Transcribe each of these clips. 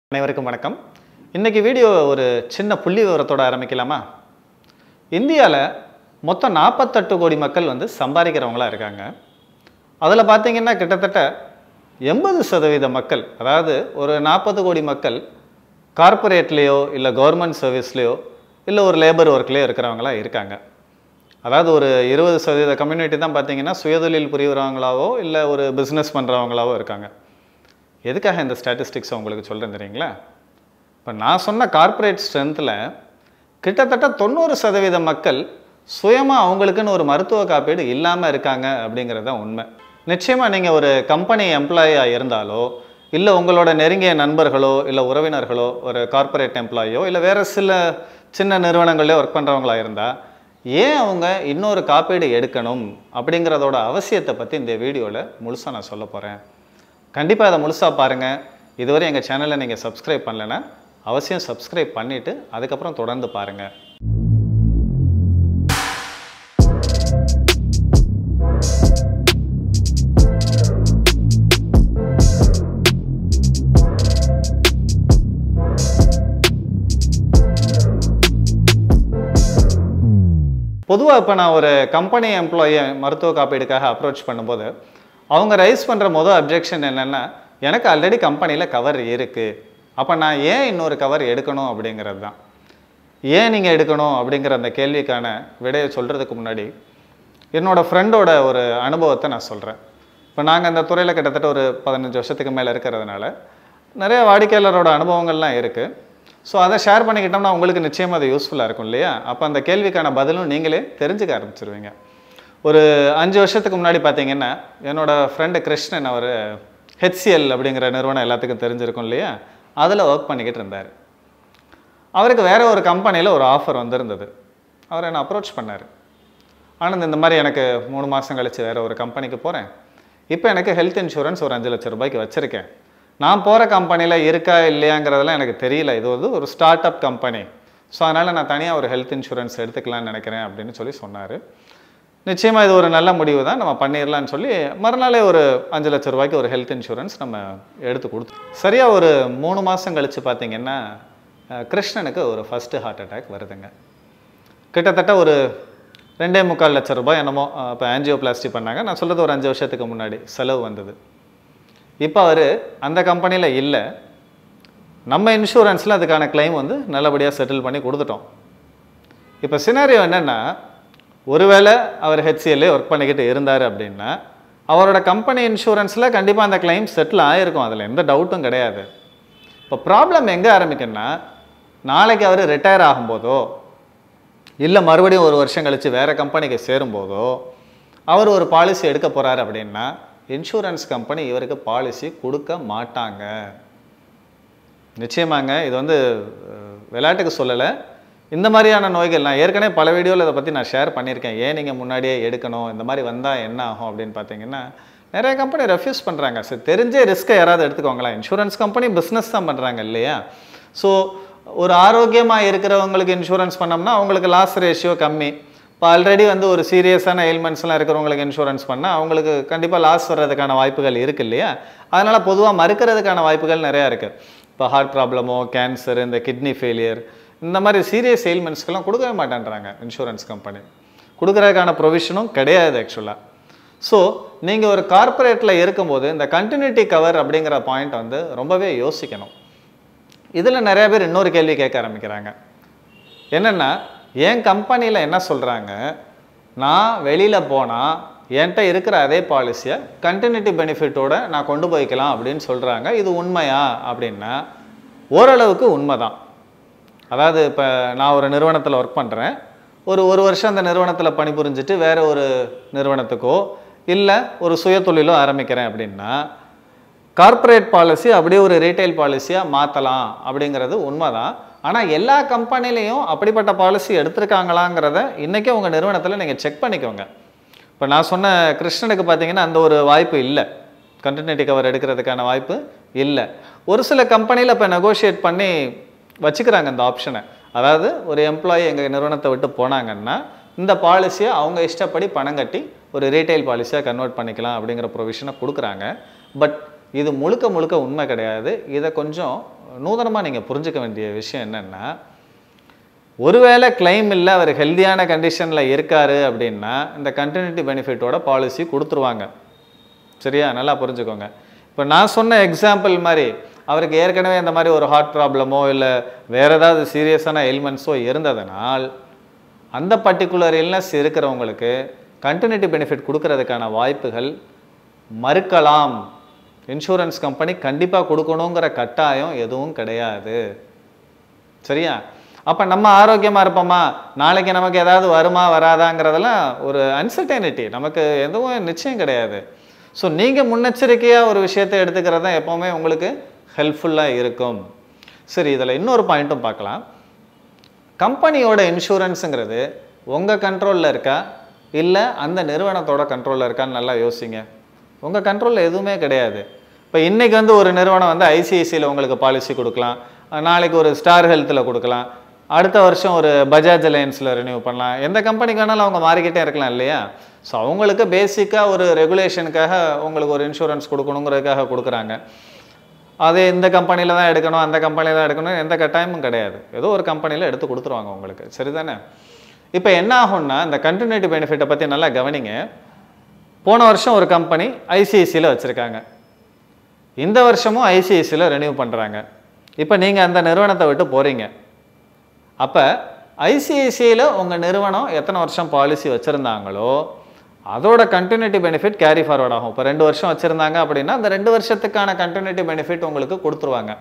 அனைவருக்கும் வணக்கம் இன்னைக்கு வீடியோ ஒரு சின்ன புள்ளி விவரத்தோட ஆரம்பிக்கலாமா இந்தியாவில் மொத்தம் நாற்பத்தெட்டு கோடி மக்கள் வந்து சம்பாதிக்கிறவங்களா இருக்காங்க அதில் பார்த்தீங்கன்னா கிட்டத்தட்ட எண்பது சதவீத மக்கள் அதாவது ஒரு நாற்பது கோடி மக்கள் கார்ப்பரேட்லேயோ இல்லை கவர்மெண்ட் சர்வீஸ்லேயோ இல்லை ஒரு லேபர் ஒர்க்லேயோ இருக்கிறவங்களா இருக்காங்க அதாவது ஒரு இருபது சதவீத கம்யூனிட்டி தான் பார்த்தீங்கன்னா சுயதொழில் புரிகிறவங்களாவோ இல்லை ஒரு பிஸ்னஸ் பண்ணுறவங்களாவோ இருக்காங்க எதுக்காக இந்த ஸ்டாட்டிஸ்டிக்ஸை உங்களுக்கு சொல்கிறேன் தெரியுங்களா இப்போ நான் சொன்ன கார்ப்பரேட் ஸ்ட்ரென்த்தில் கிட்டத்தட்ட தொண்ணூறு சதவீத மக்கள் சுயமாக அவங்களுக்குன்னு ஒரு மருத்துவ காப்பீடு இல்லாமல் இருக்காங்க அப்படிங்கிறது தான் உண்மை நிச்சயமாக நீங்கள் ஒரு கம்பெனி எம்ப்ளாயியாக இருந்தாலோ இல்லை உங்களோட நெருங்கிய நண்பர்களோ இல்லை உறவினர்களோ ஒரு கார்ப்பரேட் எம்ப்ளாயோ இல்லை வேறு சில சின்ன நிறுவனங்களே ஒர்க் பண்ணுறவங்களா இருந்தால் ஏன் அவங்க இன்னொரு காப்பீடு எடுக்கணும் அப்படிங்கிறதோட அவசியத்தை பற்றி இந்த வீடியோவில் முழுசாக நான் சொல்ல போகிறேன் கண்டிப்பாக அதை முழுசாக பாருங்கள் இதுவரை எங்கள் சேனலை நீங்கள் சப்ஸ்கிரைப் பண்ணலைன்னா அவசியம் சப்ஸ்கிரைப் பண்ணிவிட்டு அதுக்கப்புறம் தொடர்ந்து பாருங்கள் பொதுவாக இப்போ நான் ஒரு கம்பெனி எம்ப்ளாயை மருத்துவ காப்பீடுக்காக அப்ரோச் பண்ணும்போது அவங்க ரைஸ் பண்ணுற மொதல் அப்ஜெக்ஷன் என்னென்னா எனக்கு ஆல்ரெடி கம்பெனியில் கவர் இருக்குது அப்போ நான் ஏன் இன்னொரு கவர் எடுக்கணும் அப்படிங்கிறது தான் ஏன் நீங்கள் எடுக்கணும் அப்படிங்கிற அந்த கேள்விக்கான விடையை சொல்கிறதுக்கு முன்னாடி என்னோடய ஃப்ரெண்டோட ஒரு அனுபவத்தை நான் சொல்கிறேன் இப்போ நாங்கள் அந்த துறையில் கிட்டத்தட்ட ஒரு பதினஞ்சு வருஷத்துக்கு மேலே இருக்கிறதுனால நிறைய வாடிக்கையாளரோட அனுபவங்கள்லாம் இருக்குது ஸோ அதை ஷேர் பண்ணிக்கிட்டோம்னா உங்களுக்கு நிச்சயமாக அது யூஸ்ஃபுல்லாக இருக்கும் இல்லையா அப்போ அந்த கேள்விக்கான பதிலும் நீங்களே தெரிஞ்சுக்க ஆரம்பிச்சிருவீங்க ஒரு அஞ்சு வருஷத்துக்கு முன்னாடி பார்த்தீங்கன்னா என்னோட ஃப்ரெண்டு கிருஷ்ணன் அவர் ஹெச்சிஎல் அப்படிங்கிற நிறுவனம் எல்லாத்துக்கும் தெரிஞ்சிருக்கும் இல்லையா அதில் ஒர்க் பண்ணிக்கிட்டு இருந்தார் அவருக்கு வேற ஒரு கம்பெனியில் ஒரு ஆஃபர் வந்திருந்தது அவர் என்னை அப்ரோச் பண்ணார் ஆனந்த் இந்த மாதிரி எனக்கு மூணு மாதம் கழித்து வேறு ஒரு கம்பெனிக்கு போகிறேன் இப்போ எனக்கு ஹெல்த் இன்சூரன்ஸ் ஒரு அஞ்சு லட்ச ரூபாய்க்கு வச்சுருக்கேன் நான் போகிற கம்பெனியில் இருக்கா இல்லையாங்கிறதெல்லாம் எனக்கு தெரியல இது வந்து ஒரு ஸ்டார்ட் அப் கம்பெனி ஸோ அதனால் நான் தனியாக ஒரு ஹெல்த் இன்சூரன்ஸ் எடுத்துக்கலாம்னு நினைக்கிறேன் அப்படின்னு சொல்லி சொன்னார் நிச்சயமாக இது ஒரு நல்ல முடிவு தான் நம்ம பண்ணிடலாம்னு சொல்லி மறுநாளே ஒரு அஞ்சு லட்ச ரூபாய்க்கு ஒரு ஹெல்த் இன்சூரன்ஸ் நம்ம எடுத்து கொடுத்தோம் சரியாக ஒரு மூணு மாதம் கழித்து பார்த்தீங்கன்னா அஹ், கிருஷ்ணனுக்கு ஒரு ஃபஸ்ட்டு ஹார்ட் அட்டாக் வருதுங்க கிட்டத்தட்ட ஒரு ரெண்டே முக்கால் லட்ச ரூபாய் என்னமோ இப்போ ஆன்ஜியோபிளாஸ்டி பண்ணாங்க நான் சொல்கிறது ஒரு அஞ்சு வருஷத்துக்கு முன்னாடி செலவு வந்தது இப்போ அவர் அந்த கம்பெனியில் இல்லை நம்ம இன்சூரன்ஸில் அதுக்கான claim வந்து நல்லபடியாக செட்டில் பண்ணி கொடுத்துட்டோம் இப்போ சினாரியோ என்னென்னா ஒருவேளை அவர் ஹெச்சிஎல்லே ஒர்க் பண்ணிக்கிட்டு இருந்தார் அப்படின்னா அவரோட கம்பெனி இன்சூரன்ஸில் கண்டிப்பாக அந்த claim செட்டில் ஆகிருக்கும் அதில் எந்த டவுட்டும் கிடையாது இப்போ ப்ராப்ளம் எங்கே ஆரம்பிக்குன்னா நாளைக்கு அவர் ரிட்டையர் ஆகும்போதோ இல்லை மறுபடியும் ஒரு வருஷம் கழித்து வேறு கம்பெனிக்கு சேரும்போதோ அவர் ஒரு பாலிசி எடுக்க போகிறாரு அப்படின்னா இன்சூரன்ஸ் கம்பெனி இவருக்கு பாலிசி கொடுக்க மாட்டாங்க நிச்சயமாங்க இது வந்து அஹ், விளையாட்டுக்கு சொல்லலை இந்த மாதிரியான நோய்கள் நான் ஏற்கனவே பல வீடியோவில் இதை பற்றி நான் ஷேர் பண்ணியிருக்கேன் ஏன் நீங்கள் முன்னாடியே எடுக்கணும் இந்த மாதிரி வந்தால் என்ன ஆகும் அப்படின்னு பார்த்தீங்கன்னா நிறைய கம்பெனி ரெஃப்யூஸ் பண்ணுறாங்க சரி தெரிஞ்சே ரிஸ்க்கை யாராவது எடுத்துக்கோங்களேன் இன்சூரன்ஸ் கம்பெனி பிஸ்னஸ் தான் பண்ணுறாங்க இல்லையா ஸோ ஒரு ஆரோக்கியமாக இருக்கிறவங்களுக்கு இன்சூரன்ஸ் பண்ணோம்னா அவங்களுக்கு லாஸ் ரேஷியோ கம்மி இப்போ ஆல்ரெடி வந்து ஒரு சீரியஸான எலிமெண்ட்ஸ்லாம் இருக்கிறவங்களுக்கு இன்சூரன்ஸ் பண்ணால் அவங்களுக்கு கண்டிப்பாக லாஸ் வர்றதுக்கான வாய்ப்புகள் இருக்கு இல்லையா அதனால் பொதுவாக மறுக்கிறதுக்கான வாய்ப்புகள் நிறையா இருக்குது இப்போ ஹார்ட் ப்ராப்ளமோ கேன்சர் இந்த கிட்னி ஃபெயிலியர் இந்த மாதிரி சீரியஸ் எலிமெண்ட்ஸ்க்கெல்லாம் கொடுக்கவே மாட்டேன்றாங்க இன்சூரன்ஸ் கம்பெனி கொடுக்கறதுக்கான ப்ரொவிஷனும் கிடையாது ஆக்சுவலாக ஸோ நீங்கள் ஒரு கார்ப்பரேட்டில் இருக்கும்போது இந்த கண்டினியூட்டி கவர் அப்படிங்கிற பாயிண்ட் வந்து ரொம்பவே யோசிக்கணும் இதில் நிறைய பேர் இன்னொரு கேள்வி கேட்க ஆரம்பிக்கிறாங்க என்னென்னா என் கம்பெனியில் என்ன சொல்கிறாங்க நான் வெளியில் போனால் என்கிட்ட இருக்கிற அதே பாலிசியை கண்டினியூட்டி பெனிஃபிட்டோட நான் கொண்டு போய்க்கலாம் அப்படின்னு சொல்கிறாங்க இது உண்மையா அப்படின்னா ஓரளவுக்கு உண்மை தான் அதாவது இப்போ நான் ஒரு நிறுவனத்தில் ஒர்க் பண்ணுறேன் ஒரு ஒரு வருஷம் அந்த நிறுவனத்தில் பணிபுரிஞ்சுட்டு வேறு ஒரு நிறுவனத்துக்கோ இல்லை ஒரு சுயதொழிலோ ஆரம்பிக்கிறேன் அப்படின்னா கார்ப்பரேட் பாலிசி அப்படியே ஒரு ரீட்டைல் பாலிசியாக மாற்றலாம் அப்படிங்கிறது உண்மைதான் ஆனால் எல்லா கம்பெனிலையும் அப்படிப்பட்ட பாலிசி எடுத்திருக்காங்களாங்கிறத இன்றைக்கே உங்கள் நிறுவனத்தில் நீங்கள் செக் பண்ணிக்கோங்க இப்போ நான் சொன்ன கிருஷ்ணனுக்கு பார்த்தீங்கன்னா அந்த ஒரு வாய்ப்பு இல்லை கண்டினியூட்டி கவர் எடுக்கிறதுக்கான வாய்ப்பு இல்லை ஒரு சில கம்பெனியில் இப்போ நெகோஷியேட் பண்ணி வச்சுக்கிறாங்க இந்த ஆப்ஷனை அதாவது ஒரு எம்ப்ளாயி எங்கள் நிறுவனத்தை விட்டு போனாங்கன்னா இந்த பாலிசியை அவங்க இஷ்டப்படி பணம் கட்டி ஒரு ரீட்டைல் பாலிசியாக கன்வெர்ட் பண்ணிக்கலாம் அப்படிங்கிற ப்ரொவிஷனை கொடுக்குறாங்க பட் இது முழுக்க முழுக்க உண்மை கிடையாது இதை கொஞ்சம் நூதனமாக நீங்கள் புரிஞ்சுக்க வேண்டிய விஷயம் என்னென்னா ஒருவேளை கிளைம் இல்லை அவர் ஹெல்தியான கண்டிஷனில் இருக்காரு அப்படின்னா இந்த கண்டினியூட்டி பெனிஃபிட்டோட பாலிசி கொடுத்துருவாங்க சரியா நல்லா புரிஞ்சுக்கோங்க இப்போ நான் சொன்ன எக்ஸாம்பிள் மாதிரி அவருக்கு ஏற்கனவே இந்த மாதிரி ஒரு ஹார்ட் ப்ராப்ளமோ இல்லை வேறு ஏதாவது சீரியஸான எலிமெண்ட்ஸோ இருந்ததனால் அந்த பர்டிகுலர் இல்னஸ் இருக்கிறவங்களுக்கு கண்டினியூட்டி பெனிஃபிட் கொடுக்கறதுக்கான வாய்ப்புகள் மறுக்கலாம் இன்சூரன்ஸ் கம்பெனி கண்டிப்பாக கொடுக்கணுங்கிற கட்டாயம் எதுவும் கிடையாது சரியா அப்போ நம்ம ஆரோக்கியமாக இருப்போமா நாளைக்கு நமக்கு ஏதாவது வருமா வராதாங்கிறதெல்லாம் ஒரு அன்சர்டைனிட்டி நமக்கு எதுவும் நிச்சயம் கிடையாது ஸோ நீங்கள் முன்னெச்சரிக்கையாக ஒரு விஷயத்தை எடுத்துக்கிறது தான் எப்போவுமே உங்களுக்கு ஹெல்ப்ஃபுல்லாக இருக்கும் சரி இதில் இன்னொரு பாயிண்ட்டும் பார்க்கலாம் கம்பெனியோட இன்சூரன்ஸுங்கிறது உங்கள் கண்ட்ரோலில் இருக்கா இல்லை அந்த நிறுவனத்தோட கண்ட்ரோலில் இருக்கான்னு நல்லா யோசிங்க உங்கள் கண்ட்ரோலில் எதுவுமே கிடையாது இப்போ இன்றைக்கி வந்து ஒரு நிறுவனம் வந்து ஐசிஐசியில் உங்களுக்கு பாலிசி கொடுக்கலாம் நாளைக்கு ஒரு ஸ்டார் ஹெல்த்தில் கொடுக்கலாம் அடுத்த வருஷம் ஒரு பஜாஜ் அலையன்ஸில் ரினியூ பண்ணலாம் எந்த கம்பெனிக்கு வேணாலும் அவங்க மாறிக்கிட்டே இருக்கலாம் இல்லையா ஸோ அவங்களுக்கு பேசிக்காக ஒரு ரெகுலேஷனுக்காக உங்களுக்கு ஒரு இன்சூரன்ஸ் கொடுக்கணுங்கிறதுக்காக கொடுக்குறாங்க அது இந்த கம்பெனியில் தான் எடுக்கணும் அந்த கம்பெனியில் தான் எடுக்கணும் எந்த கட்டாயமும் கிடையாது ஏதோ ஒரு கம்பெனியில் எடுத்து கொடுத்துருவாங்க உங்களுக்கு சரிதானே இப்போ என்ன ஆகும்னா இந்த கண்டினியூட்டி பெனிஃபிட்டை பற்றி நல்லா கவனிங்க போன வருஷம் ஒரு கம்பெனி ஐசிஐசியில் வச்சுருக்காங்க இந்த வருஷமும் ஐசிஐசியில் ரெனியூ பண்ணுறாங்க இப்போ நீங்கள் அந்த நிறுவனத்தை விட்டு போகிறீங்க அப்போ ஐசிஐசியில் உங்கள் நிறுவனம் எத்தனை வருஷம் பாலிசி வச்சுருந்தாங்களோ அதோட கண்டினியூட்டி பெனிஃபிட் கேரி ஃபார்வர்ட் ஆகும் இப்போ ரெண்டு வருஷம் வச்சுருந்தாங்க அப்படின்னா அந்த ரெண்டு வருஷத்துக்கான கண்டினியூட்டி பெனிஃபிட் உங்களுக்கு கொடுத்துருவாங்க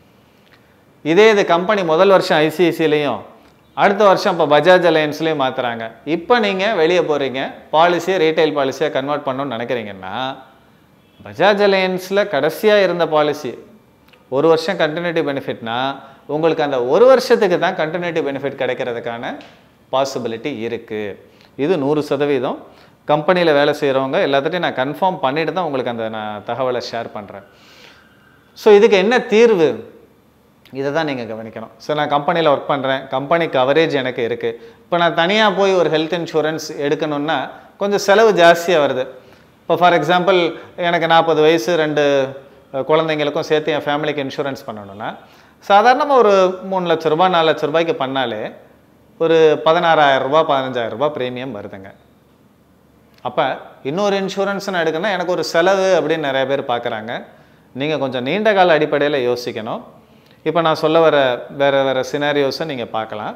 இதே இது கம்பெனி முதல் வருஷம் ஐசிஐசிலையும் அடுத்த வருஷம் இப்போ பஜாஜ் அலையன்ஸ்லேயும் மாற்றுறாங்க இப்போ நீங்கள் வெளியே போகிறீங்க பாலிசியை ரீட்டைல் பாலிசியாக கன்வெர்ட் பண்ணணும்னு நினைக்கிறீங்கன்னா பஜாஜ் அலையன்ஸில் கடைசியாக இருந்த பாலிசி ஒரு வருஷம் கண்டினியூட்டி பெனிஃபிட்னா உங்களுக்கு அந்த ஒரு வருஷத்துக்கு தான் கண்டினியூட்டி பெனிஃபிட் கிடைக்கிறதுக்கான பாசிபிலிட்டி இருக்குது இது நூறு சதவீதம் கம்பெனியில் வேலை செய்கிறவங்க எல்லாத்துட்டையும் நான் கன்ஃபார்ம் பண்ணிட்டு தான் உங்களுக்கு அந்த நான் தகவலை ஷேர் பண்ணுறேன் ஸோ இதுக்கு என்ன தீர்வு இதை தான் நீங்கள் கவனிக்கணும் ஸோ நான் கம்பெனியில் ஒர்க் பண்ணுறேன் கம்பெனி கவரேஜ் எனக்கு இருக்குது இப்போ நான் தனியாக போய் ஒரு ஹெல்த் இன்சூரன்ஸ் எடுக்கணும்னா கொஞ்சம் செலவு ஜாஸ்தியாக வருது இப்போ ஃபார் எக்ஸாம்பிள் எனக்கு நாற்பது வயசு ரெண்டு அஹ், குழந்தைங்களுக்கும் சேர்த்து என் ஃபேமிலிக்கு இன்சூரன்ஸ் பண்ணணும்னா சாதாரணமாக ஒரு மூணு லட்ச ரூபாய் நாலு லட்ச ரூபாய்க்கு பண்ணாலே ஒரு பதினாறாயிரம் ரூபாய் பதினஞ்சாயிரம் ரூபாய் ப்ரீமியம் வருதுங்க அப்போ இன்னொரு இன்சூரன்ஸ்னு எடுக்கணும்னா எனக்கு ஒரு செலவு அப்படின்னு நிறைய பேர் பார்க்குறாங்க நீங்கள் கொஞ்சம் நீண்ட கால அடிப்படையில் யோசிக்கணும் இப்போ நான் சொல்ல வர வேறு வேறு சினாரியோஸை நீங்கள் பார்க்கலாம்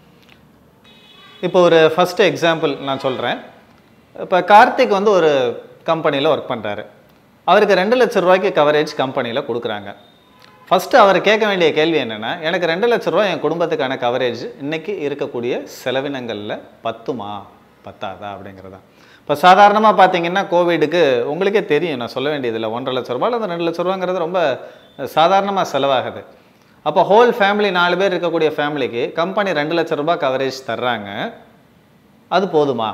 இப்போ ஒரு ஃபஸ்ட்டு எக்ஸாம்பிள் நான் சொல்கிறேன் இப்போ கார்த்திக் வந்து ஒரு கம்பெனியில் ஒர்க் பண்ணுறாரு அவருக்கு ரெண்டு லட்ச ரூபாய்க்கு கவரேஜ் கம்பெனியில் கொடுக்குறாங்க ஃபஸ்ட்டு அவர் கேட்க வேண்டிய கேள்வி என்னென்னா எனக்கு ரெண்டு லட்ச ரூபாய் என் குடும்பத்துக்கான கவரேஜ் இன்னைக்கு இருக்கக்கூடிய செலவினங்களில் பத்துமா பத்தாதா அப்படிங்கிறதா இப்போ சாதாரணமாக பார்த்தீங்கன்னா கோவிடுக்கு உங்களுக்கே தெரியும் நான் சொல்ல வேண்டியதில்லை ஒன்றரை லட்ச ரூபாய் அல்லது ரெண்டு லட்ச ரூபாங்கிறது ரொம்ப சாதாரணமாக செலவாகுது அப்போ ஹோல் ஃபேமிலி நாலு பேர் இருக்கக்கூடிய ஃபேமிலிக்கு கம்பெனி ரெண்டு லட்ச ரூபாய் கவரேஜ் தர்றாங்க அது போதுமா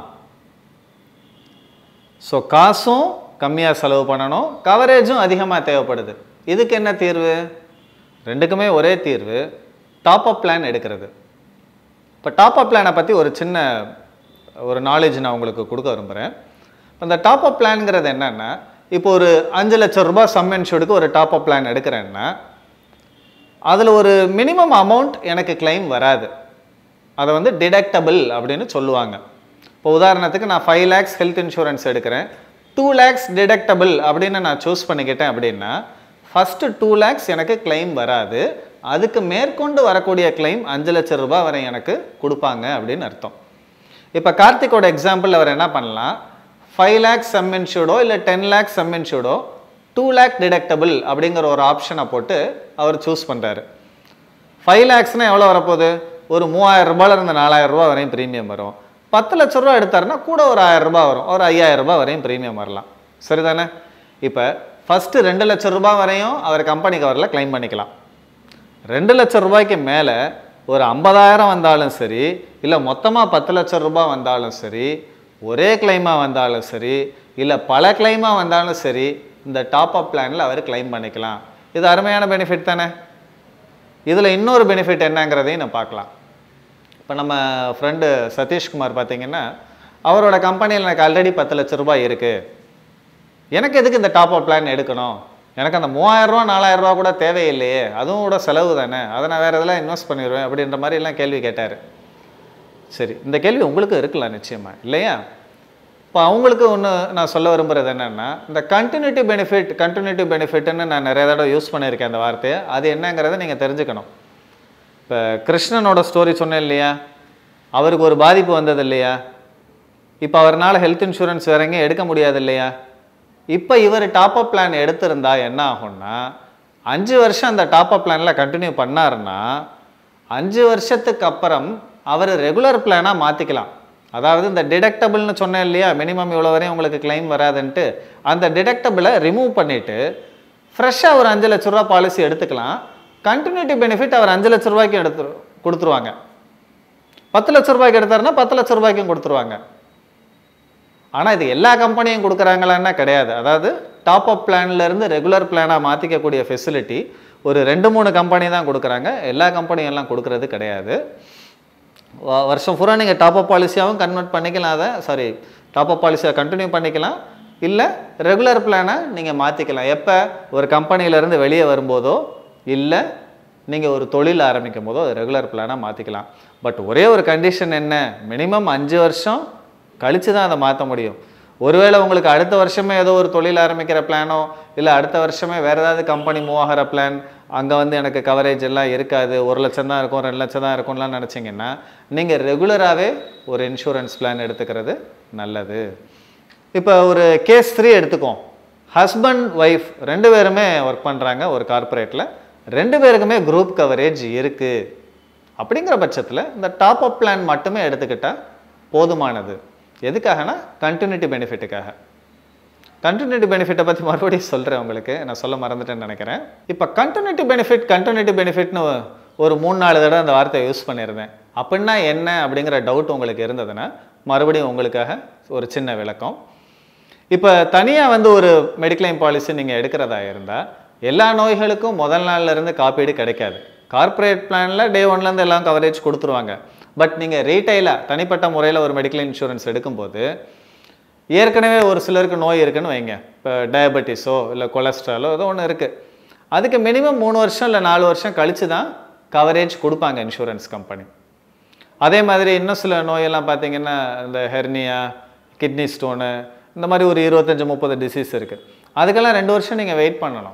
ஸோ காசும் கம்மியாக செலவு பண்ணணும் கவரேஜும் அதிகமாக தேவைப்படுது இதுக்கு என்ன தீர்வு ரெண்டுக்குமே ஒரே தீர்வு டாப் அப் பிளான் எடுக்கிறது இப்போ டாப் அப் பிளானை பற்றி ஒரு சின்ன ஒரு நாலேஜ் நான் உங்களுக்கு கொடுக்க விரும்புகிறேன் இப்போ இந்த டாப் அப் பிளான்ங்கிறது என்னென்னா இப்போ ஒரு அஞ்சு லட்சம் ரூபாய் சம் இன்சூர்டுக்கு ஒரு டாப் அப் பிளான் எடுக்கிறேன்னா அதில் ஒரு மினிமம் அமௌண்ட் எனக்கு claim வராது அதை வந்து டிடக்டபிள் அப்படின்னு சொல்லுவாங்க இப்போ உதாரணத்துக்கு நான் ஃபைவ் லேக்ஸ் ஹெல்த் இன்சூரன்ஸ் எடுக்கிறேன் டூ லேக்ஸ் டிடக்டபிள் அப்படின்னு நான் சூஸ் பண்ணிக்கிட்டேன் அப்படின்னா ஃபஸ்ட்டு டூ லேக்ஸ் எனக்கு claim வராது அதுக்கு மேற்கொண்டு வரக்கூடிய claim அஞ்சு லட்சம் ரூபாய் வரை எனக்கு கொடுப்பாங்க அப்படின்னு அர்த்தம் இப்போ கார்த்திக்கோட எக்ஸாம்பிள் அவர் என்ன பண்ணலாம் ஃபைவ் லேக்ஸ் சம் இன்சூர்டோ இல்லை டென் லேக்ஸ் சம் இன்சூர்டோ டூ லேக் டிடக்டபிள் அப்படிங்கிற ஒரு ஆப்ஷனை போட்டு அவர் சூஸ் பண்ணுறாரு ஃபைவ் லேக்ஸ்னால் எவ்வளோ வரப்போகுது ஒரு மூவாயிரம் ரூபாயில இருந்து நாலாயிரம் ரூபாய் வரையும் ப்ரீமியம் வரும் பத்து லட்ச ரூபா எடுத்தாருன்னா கூட ஒரு ஆயிரம் ரூபாய் வரும் ஒரு ஐயாயிரம் ரூபாய் வரையும் ப்ரீமியம் வரலாம் சரிதானே இப்போ ஃபஸ்ட்டு ரெண்டு லட்சம் ரூபாய் வரையும் அவர் கம்பெனி கவரில் க்ளைம் பண்ணிக்கலாம் ரெண்டு லட்சம் ரூபாய்க்கு மேலே ஒரு ஐம்பதாயிரம் வந்தாலும் சரி இல்லை மொத்தமாக பத்து லட்சம் ரூபாய் வந்தாலும் சரி ஒரே கிளைமாக வந்தாலும் சரி இல்லை பல கிளைமாக வந்தாலும் சரி இந்த டாப் அப் பிளானில் அவர் கிளைம் பண்ணிக்கலாம் இது அருமையான பெனிஃபிட் தானே இதில் இன்னொரு பெனிஃபிட் என்னங்கிறதையும் நான் பார்க்கலாம் இப்போ நம்ம ஃப்ரெண்டு சதீஷ்குமார் பார்த்தீங்கன்னா அவரோட கம்பெனியில் எனக்கு ஆல்ரெடி பத்து லட்ச ரூபாய் இருக்குது எனக்கு எதுக்கு இந்த டாப் அப் பிளான் எடுக்கணும் எனக்கு அந்த மூவாயிரரூவா நாலாயிரரூவா கூட தேவையில்லையே அதுவும் கூட செலவு தானே அதை நான் வேறு இதெல்லாம் இன்வெஸ்ட் பண்ணிடுவேன் அப்படின்ற மாதிரி எல்லாம் கேள்வி கேட்டார் சரி இந்த கேள்வி உங்களுக்கு இருக்கலாம் நிச்சயமா இல்லையா இப்போ அவங்களுக்கு ஒன்று நான் சொல்ல விரும்புகிறது என்னென்னா இந்த கண்டினியூட்டி பெனிஃபிட் கண்டினியூட்டி பெனிஃபிட்னு நான் நிறைய தடவை யூஸ் பண்ணியிருக்கேன் அந்த வார்த்தையை அது என்னங்கிறத நீங்கள் தெரிஞ்சுக்கணும் இப்போ கிருஷ்ணனோட ஸ்டோரி சொன்னேன் இல்லையா அவருக்கு ஒரு பாதிப்பு வந்தது இல்லையா இப்போ அவர்னால ஹெல்த் இன்சூரன்ஸ் வேற எங்கேயும் எடுக்க முடியாது இல்லையா இப்போ இவர் டாப் அப் பிளான் எடுத்திருந்தா என்ன ஆகும்னா அஞ்சு வருஷம் அந்த டாப் அப் பிளானில் கண்டினியூ பண்ணாருன்னா அஞ்சு வருஷத்துக்கு அப்புறம் அவர் ரெகுலர் பிளானாக மாற்றிக்கலாம் அதாவது இந்த டிடக்டபிள்னு சொன்னேன் இல்லையா மினிமம் இவ்வளோ வரையும் உங்களுக்கு claim வராதுன்ட்டு அந்த டிடக்டபிளை ரிமூவ் பண்ணிவிட்டு ஃப்ரெஷ்ஷாக ஒரு அஞ்சு லட்ச ரூபா பாலிசி எடுத்துக்கலாம் கண்டினியூட்டி பெனிஃபிட் அவர் அஞ்சு லட்ச ரூபாய்க்கு எடுத்து கொடுத்துருவாங்க பத்து லட்ச ரூபாய்க்கு எடுத்தாருன்னா பத்து லட்ச ரூபாய்க்கும் கொடுத்துருவாங்க ஆனால் இது எல்லா கம்பெனியும் கொடுக்குறாங்களான்னா கிடையாது அதாவது டாப் அப் இருந்து ரெகுலர் பிளானாக மாற்றிக்கக்கூடிய ஃபெசிலிட்டி ஒரு ரெண்டு மூணு கம்பெனி தான் கொடுக்குறாங்க எல்லா கம்பெனியும் எல்லாம் கொடுக்கறது கிடையாது வ- வருஷம் பூரா நீங்கள் டாப் அப் பாலிசியாகவும் கன்வெர்ட் பண்ணிக்கலாம் அதை சாரி டாப் அப் பாலிசியாக கண்டினியூ பண்ணிக்கலாம் இல்லை ரெகுலர் பிளானை நீங்கள் மாற்றிக்கலாம் எப்போ ஒரு கம்பெனியிலேருந்து வெளியே வரும்போதோ இல்லை நீங்கள் ஒரு தொழில் ஆரம்பிக்கும் போதோ ரெகுலர் பிளானாக மாற்றிக்கலாம் பட் ஒரே ஒரு கண்டிஷன் என்ன மினிமம் அஞ்சு வருஷம் கழித்து தான் அதை மாற்ற முடியும் ஒருவேளை உங்களுக்கு அடுத்த வருஷமே ஏதோ ஒரு தொழில் ஆரம்பிக்கிற பிளானோ இல்லை அடுத்த வருஷமே வேறு ஏதாவது கம்பெனி மூவ் ஆகிற பிளான் அங்கே வந்து எனக்கு கவரேஜ் எல்லாம் இருக்காது ஒரு லட்சம் தான் இருக்கும் ரெண்டு லட்சம் தான் இருக்கும்லாம் நினச்சிங்கன்னா நீங்கள் ரெகுலராகவே ஒரு இன்சூரன்ஸ் பிளான் எடுத்துக்கிறது நல்லது இப்போ ஒரு கேஸ் த்ரீ எடுத்துக்கோம் ஹஸ்பண்ட் ஒய்ஃப் ரெண்டு பேருமே ஒர்க் பண்ணுறாங்க ஒரு கார்ப்பரேட்டில் ரெண்டு பேருக்குமே குரூப் கவரேஜ் இருக்குது அப்படிங்கிற பட்சத்தில் இந்த டாப் அப் பிளான் மட்டுமே எடுத்துக்கிட்டால் போதுமானது எதுக்காகனா கண்டினியூட்டி பெனிஃபிட்டுக்காக கண்டினியூட்டி பெனிஃபிட்டை பற்றி மறுபடியும் சொல்கிறேன் உங்களுக்கு நான் சொல்ல மறந்துட்டேன்னு நினைக்கிறேன் இப்போ கண்டினியூட்டி பெனிஃபிட் கண்டினியூட்டி பெனிஃபிட்னு ஒரு மூணு நாலு தடவை அந்த வார்த்தையை யூஸ் பண்ணியிருந்தேன் அப்படின்னா என்ன அப்படிங்கிற டவுட் உங்களுக்கு இருந்ததுன்னா மறுபடியும் உங்களுக்காக ஒரு சின்ன விளக்கம் இப்போ தனியாக வந்து ஒரு மெடிக்ளைம் பாலிசி நீங்கள் எடுக்கிறதா இருந்தால் எல்லா நோய்களுக்கும் முதல் நாள்ல இருந்து காப்பீடு கிடைக்காது கார்ப்பரேட் பிளானில் டே ஒன்லேருந்து எல்லாம் கவரேஜ் கொடுத்துருவாங்க பட் நீங்கள் ரீட்டைலாக தனிப்பட்ட முறையில் ஒரு மெடிக்கல் இன்சூரன்ஸ் எடுக்கும்போது ஏற்கனவே ஒரு சிலருக்கு நோய் இருக்குன்னு வைங்க இப்போ டயபெட்டிஸோ இல்லை கொலஸ்ட்ராலோ ஏதோ ஒன்று இருக்குது அதுக்கு மினிமம் மூணு வருஷம் இல்லை நாலு வருஷம் கழித்து தான் கவரேஜ் கொடுப்பாங்க இன்சூரன்ஸ் கம்பெனி அதே மாதிரி இன்னும் சில நோயெல்லாம் பார்த்தீங்கன்னா இந்த ஹெர்னியா கிட்னி ஸ்டோனு இந்த மாதிரி ஒரு இருபத்தஞ்சி முப்பது டிசீஸ் இருக்குது அதுக்கெல்லாம் ரெண்டு வருஷம் நீங்கள் வெயிட் பண்ணணும்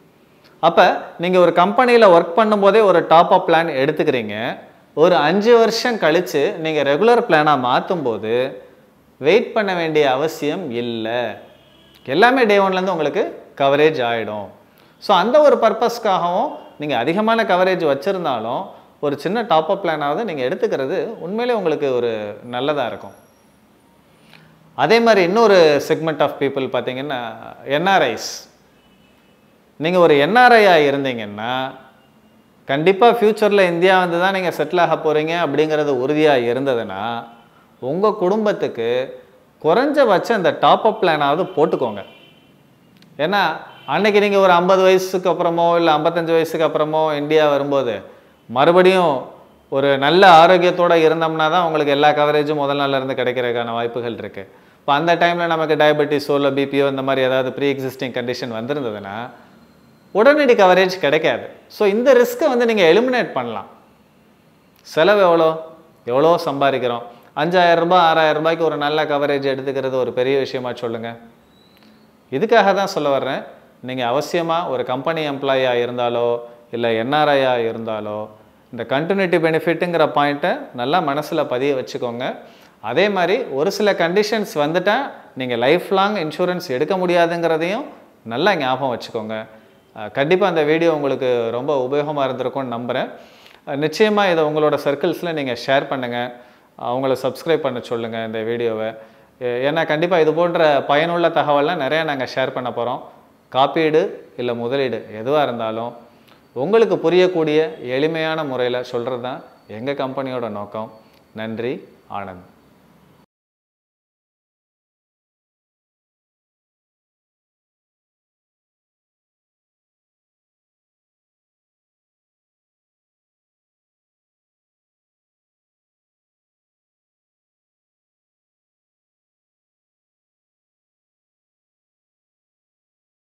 அப்போ நீங்கள் ஒரு கம்பெனியில் ஒர்க் பண்ணும்போதே ஒரு டாப் அப் பிளான் எடுத்துக்கிறீங்க ஒரு அஞ்சு வருஷம் கழித்து நீங்கள் ரெகுலர் பிளானாக மாற்றும்போது வெயிட் பண்ண வேண்டிய அவசியம் இல்லை எல்லாமே டே ஒன்லேருந்து உங்களுக்கு கவரேஜ் ஆகிடும் ஸோ அந்த ஒரு பர்பஸ்க்காகவும் நீங்கள் அதிகமான கவரேஜ் வச்சுருந்தாலும் ஒரு சின்ன டாப் அப் பிளானாவது நீங்கள் எடுத்துக்கிறது உண்மையிலே உங்களுக்கு ஒரு நல்லதாக இருக்கும் அதே மாதிரி இன்னொரு செக்மெண்ட் ஆஃப் பீப்புள் பார்த்தீங்கன்னா என்ஆர்ஐஸ் நீங்கள் ஒரு என்ஆர்ஐயாக இருந்தீங்கன்னா கண்டிப்பாக ஃப்யூச்சரில் இந்தியா வந்து தான் நீங்கள் செட்டில் ஆக போகிறீங்க அப்படிங்கிறது உறுதியாக இருந்ததுன்னா உங்கள் குடும்பத்துக்கு குறைஞ்சபட்சம் இந்த டாப் அப் பிளானாவது போட்டுக்கோங்க ஏன்னா அன்னைக்கு நீங்கள் ஒரு ஐம்பது வயசுக்கு அப்புறமோ இல்லை ஐம்பத்தஞ்சு வயசுக்கு அப்புறமோ இந்தியா வரும்போது மறுபடியும் ஒரு நல்ல ஆரோக்கியத்தோட இருந்தோம்னா தான் உங்களுக்கு எல்லா கவரேஜும் முதல் நாள்ல இருந்து கிடைக்கிறதுக்கான வாய்ப்புகள் இருக்குது இப்போ அந்த டைமில் நமக்கு டயபெட்டிஸோ இல்லை பிபிஓ இந்த மாதிரி ஏதாவது ப்ரீ எக்ஸிஸ்டிங் கண்டிஷன் வந்திருந்ததுன்னா உடனடி கவரேஜ் கிடைக்காது ஸோ இந்த ரிஸ்க்கை வந்து நீங்கள் எலிமினேட் பண்ணலாம் செலவு எவ்வளோ எவ்வளோ சம்பாதிக்கிறோம் அஞ்சாயிரம் ரூபாய் ஆறாயிரம் ரூபாய்க்கு ஒரு நல்ல கவரேஜ் எடுத்துக்கிறது ஒரு பெரிய விஷயமா சொல்லுங்கள் இதுக்காக தான் சொல்ல வர்றேன் நீங்கள் அவசியமாக ஒரு கம்பெனி எம்ப்ளாயியாக இருந்தாலோ இல்லை என்ஆர்ஐயாக இருந்தாலோ இந்த கண்டினியூட்டி பெனிஃபிட்டுங்கிற பாயிண்ட்டை நல்லா மனசில் பதிய வச்சுக்கோங்க அதே மாதிரி ஒரு சில கண்டிஷன்ஸ் வந்துட்டால் நீங்கள் லைஃப் லாங் இன்சூரன்ஸ் எடுக்க முடியாதுங்கிறதையும் நல்லா ஞாபகம் வச்சுக்கோங்க கண்டிப்பாக அந்த வீடியோ உங்களுக்கு ரொம்ப உபயோகமாக இருந்திருக்கும்னு நம்புகிறேன் நிச்சயமாக இதை உங்களோட சர்க்கிள்ஸில் நீங்கள் ஷேர் பண்ணுங்கள் அவங்கள சப்ஸ்கிரைப் பண்ண சொல்லுங்கள் இந்த வீடியோவை ஏ- ஏன்னா கண்டிப்பாக இது போன்ற பயனுள்ள தகவல்லாம் நிறையா நாங்கள் ஷேர் பண்ண போகிறோம் காப்பீடு இல்லை முதலீடு எதுவாக இருந்தாலும் உங்களுக்கு புரியக்கூடிய எளிமையான முறையில் சொல்கிறது தான் எங்கள் கம்பெனியோட நோக்கம் நன்றி ஆனந்த்